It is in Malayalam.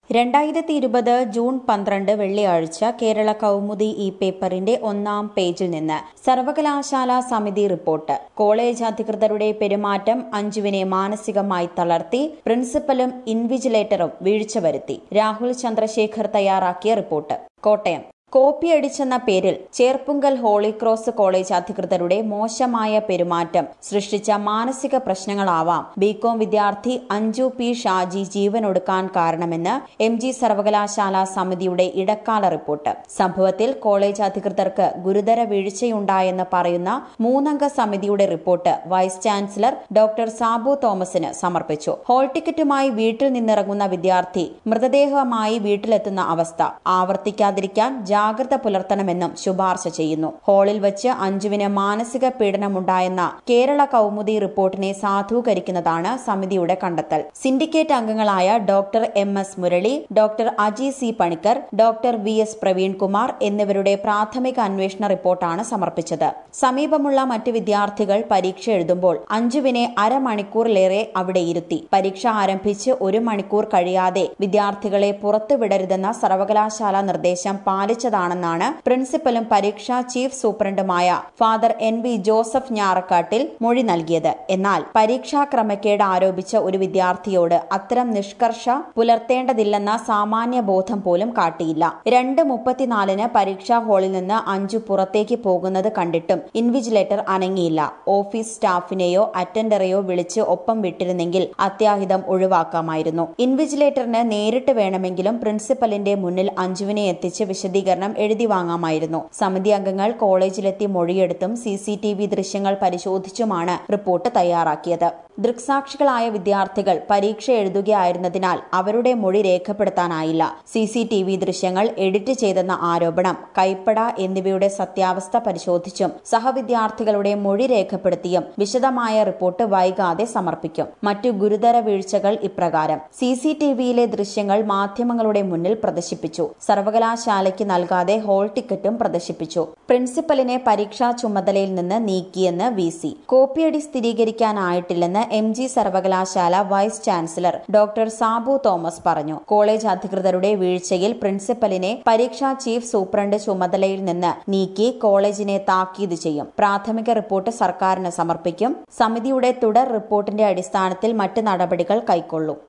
രണ്ടായിരത്തി ഇരുപത് ജൂൺ പന്ത്രണ്ട് വെള്ളിയാഴ്ച കേരള കൗമുദി ഈ പേപ്പറിന്റെ ഒന്നാം പേജിൽ നിന്ന് സർവകലാശാല സമിതി റിപ്പോർട്ട് കോളേജ് അധികൃതരുടെ പെരുമാറ്റം അഞ്ജുവിനെ മാനസികമായി തളർത്തി പ്രിൻസിപ്പലും ഇൻവിജിലേറ്ററും വീഴ്ച വരുത്തി രാഹുൽ ചന്ദ്രശേഖർ തയ്യാറാക്കിയ റിപ്പോർട്ട് കോട്ടയം കോപ്പിയടിച്ചെന്ന പേരിൽ ചേർപ്പുങ്കൽ ഹോളി ക്രോസ് കോളേജ് അധികൃതരുടെ മോശമായ പെരുമാറ്റം സൃഷ്ടിച്ച മാനസിക പ്രശ്നങ്ങളാവാം ബികോം വിദ്യാർത്ഥി അഞ്ജു പി ഷാജി ജീവനൊടുക്കാൻ കാരണമെന്ന് എം ജി സർവകലാശാല സമിതിയുടെ ഇടക്കാല റിപ്പോർട്ട് സംഭവത്തിൽ കോളേജ് അധികൃതർക്ക് ഗുരുതര വീഴ്ചയുണ്ടായെന്ന് പറയുന്ന മൂന്നംഗ സമിതിയുടെ report vice chancellor doctor Sabu തോമസിന് സമർപ്പിച്ചു ഹോൾ ടിക്കറ്റുമായി വീട്ടിൽ നിന്നിറങ്ങുന്ന വിദ്യാർത്ഥി മൃതദേഹമായി വീട്ടിലെത്തുന്ന അവസ്ഥ ആവർത്തിക്കാതിരിക്കാൻ ജാഗ്രത പുലർത്തണമെന്നും ശുപാർശ ചെയ്യുന്നു ഹാളിൽ വെച്ച് അഞ്ജുവിന് മാനസിക പീഡനമുണ്ടായെന്ന കേരള കൗമുദി റിപ്പോർട്ടിനെ സാധൂകരിക്കുന്നതാണ് സമിതിയുടെ കണ്ടെത്തൽ സിൻഡിക്കേറ്റ് അംഗങ്ങളായ doctor M S Murali doctor Aji C Panicker doctor V S Praveen Kumar എന്നിവരുടെ പ്രാഥമിക അന്വേഷണ റിപ്പോർട്ടാണ് സമർപ്പിച്ചത് സമീപമുള്ള മറ്റ് വിദ്യാർത്ഥികൾ പരീക്ഷ എഴുതുമ്പോൾ അഞ്ജുവിനെ അരമണിക്കൂറിലേറെ അവിടെ ഇരുത്തി പരീക്ഷ ആരംഭിച്ച് ഒരു മണിക്കൂർ കഴിയാതെ വിദ്യാർത്ഥികളെ പുറത്തുവിടരുതെന്ന സർവകലാശാല നിർദ്ദേശം പാലിച്ചതാണെന്നാണ് പ്രിൻസിപ്പലും പരീക്ഷാ ചീഫ് സൂപ്രണ്ടുമായ father N V Joseph Njarakkattil മൊഴി നൽകിയത് എന്നാൽ പരീക്ഷാ ക്രമക്കേട് ആരോപിച്ച ഒരു വിദ്യാർത്ഥിയോട് അത്തരം നിഷ്കർഷ പുലർത്തേണ്ടതില്ലെന്ന സാമാന്യ ബോധം പോലും കാട്ടിയില്ല രണ്ട് മുപ്പത്തിനാലിന് പരീക്ഷാ ഹാളിൽ നിന്ന് അഞ്ചു പുറത്തേക്ക് പോകുന്നത് കണ്ടിട്ടും ഇൻവിജിലേറ്റർ അനങ്ങിയില്ല ഓഫീസ് സ്റ്റാഫിനെയോ അറ്റൻഡറെയോ വിളിച്ച് ഒപ്പം വിട്ടിരുന്നെങ്കിൽ അത്യാഹിതം ഒഴിവാക്കാമായിരുന്നു ഇൻവിജിലേറ്ററിന് നേരിട്ട് വേണമെങ്കിലും പ്രിൻസിപ്പലിന്റെ മുന്നിൽ അഞ്ജുവിനെ എത്തിച്ച് വിശദീകരണം എഴുതി വാങ്ങാമായിരുന്നു സമിതി അംഗങ്ങൾ കോളേജിലെത്തി മൊഴിയെടുത്തും സി സി ടി വി ദൃശ്യങ്ങൾ പരിശോധിച്ചുമാണ് റിപ്പോർട്ട് തയ്യാറാക്കിയത് ദൃക്സാക്ഷികളായ വിദ്യാർത്ഥികൾ പരീക്ഷ എഴുതുകയായിരുന്നതിനാൽ അവരുടെ മൊഴി രേഖപ്പെടുത്താനായില്ല സി സി ടി വി ദൃശ്യങ്ങൾ എഡിറ്റ് ചെയ്തെന്ന ആരോപണം കൈപ്പട എന്നിവയുടെ സത്യാവസ്ഥ പരിശോധിച്ചും സഹവിദ്യാർത്ഥികളുടെ മൊഴി രേഖപ്പെടുത്തിയും വിശദമായ റിപ്പോർട്ട് വൈകാതെ സമർപ്പിക്കും മറ്റു ഗുരുതര വീഴ്ചകൾ ഇപ്രകാരം സി സി ടി വിയിലെ ദൃശ്യങ്ങൾ മാധ്യമങ്ങളുടെ മുന്നിൽ പ്രദർശിപ്പിച്ചു സർവകലാശാലയ്ക്ക് നൽകാതെ ഹോൾ ടിക്കറ്റും പ്രദർശിപ്പിച്ചു പ്രിൻസിപ്പലിനെ പരീക്ഷാ ചുമതലയിൽ നിന്ന് നീക്കിയെന്ന് വി സി കോപ്പിയടി സ്ഥിരീകരിക്കാനായിട്ടില്ലെന്ന് എം ജി സർവകലാശാല vice chancellor doctor Sabu Thomas പറഞ്ഞു കോളേജ് അധികൃതരുടെ വീഴ്ചയിൽ പ്രിൻസിപ്പലിനെ പരീക്ഷാ ചീഫ് സൂപ്രണ്ട് ചുമതലയിൽ നിന്ന് നീക്കി കോളേജിനെ താക്കീത് ചെയ്യും പ്രാഥമിക റിപ്പോർട്ട് സർക്കാരിന് സമർപ്പിക്കും സമിതിയുടെ തുടർ റിപ്പോർട്ടിന്റെ അടിസ്ഥാനത്തിൽ മറ്റ് നടപടികൾ കൈക്കൊള്ളും